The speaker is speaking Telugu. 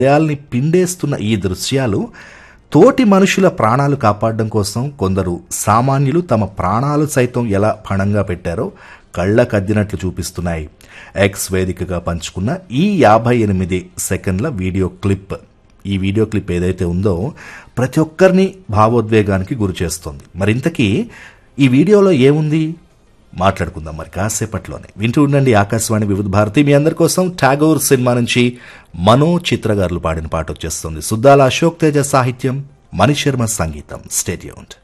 హృదయాల్ని పిండేస్తున్న ఈ దృశ్యాలు తోటి మనుషుల ప్రాణాలు కాపాడడం కోసం కొందరు సామాన్యులు తమ ప్రాణాలు సైతం ఎలా పణంగా పెట్టారో కళ్ళకద్దినట్లు చూపిస్తున్నాయి ఎక్స్ వేదికగా పంచుకున్న ఈ యాభై ఎనిమిది సెకండ్ల వీడియో క్లిప్ ఈ వీడియో క్లిప్ ఏదైతే ఉందో ప్రతి ఒక్కరిని భావోద్వేగానికి గురి చేస్తుంది మరింతకీ ఈ వీడియోలో ఏముంది మాట్లాడుకుందాం మరి కాసేపట్లోనే వింటూ ఉండండి ఆకాశవాణి వివిధ భారతి మీ అందరి కోసం టాగోర్ సినిమా నుంచి మనో చిత్రగారులు పాడిన పాట వచ్చేస్తుంది సుద్దాల అశోక్ తేజ సాహిత్యం మణిశర్మ సంగీతం స్టేడియంట్